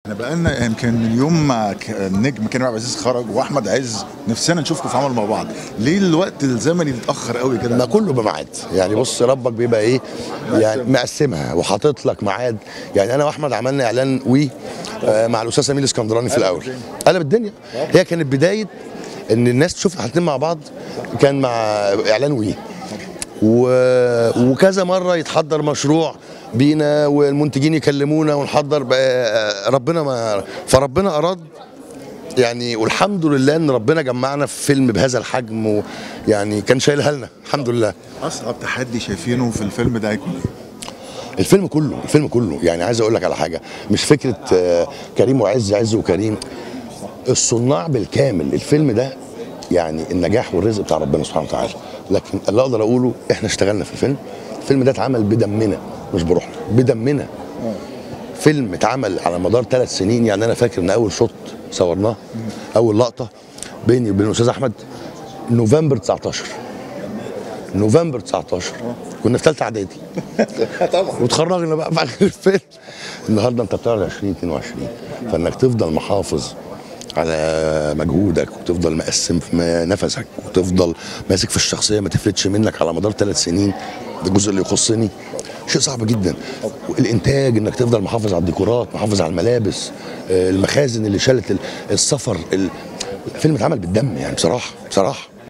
احنا بقالنا يمكن من يوم ما ك- النجم كريم عبد العزيز خرج واحمد عز نفسنا نشوفكم في عمل مع بعض ليه الوقت الزمني اتاخر قوي ما كده كله بميعاد يعني بص ربك بيبقى ايه يعني مقسمها وحاطط لك ميعاد يعني انا واحمد عملنا اعلان وي آه، مع الاستاذ سمير الاسكندراني في الاول قلب الدنيا هي كانت بدايه ان الناس تشوف الحالتين مع بعض كان مع اعلان وي و... وكذا مره يتحضر مشروع بينا والمنتجين يكلمونا ونحضر بقى ربنا ما فربنا اراد يعني والحمد لله ان ربنا جمعنا في فيلم بهذا الحجم ويعني كان شايلها لنا الحمد لله اصعب تحدي شايفينه في الفيلم ده هيكون الفيلم كله الفيلم كله يعني عايز اقول لك على حاجه مش فكره آه، كريم وعز عز وكريم الصناع بالكامل الفيلم ده يعني النجاح والرزق بتاع ربنا سبحانه وتعالى لكن اللي اقدر اقوله احنا اشتغلنا في الفيلم الفيلم ده اتعمل بدمنا مش بروحنا بدمنا فيلم اتعمل على مدار ثلاث سنين يعني انا فاكر ان اول شوط صورناه اول لقطه بيني وبين الاستاذ احمد نوفمبر 19 نوفمبر 19 كنا في ثالثه اعدادي طبعا وتخرجنا بقى في اخر الفيلم النهارده انت بتعرض 2022 فانك تفضل محافظ على مجهودك وتفضل مقسم في م- نفسك وتفضل ماسك في الشخصيه ما تفلتش منك على مدار ثلاث سنين ده الجزء اللي يخصني شيء صعب جدا الانتاج انك تفضل محافظ على الديكورات محافظ على الملابس آه، المخازن اللي شالت ال- السفر ال- الفيلم اتعمل بالدم يعني بصراحه بصراحه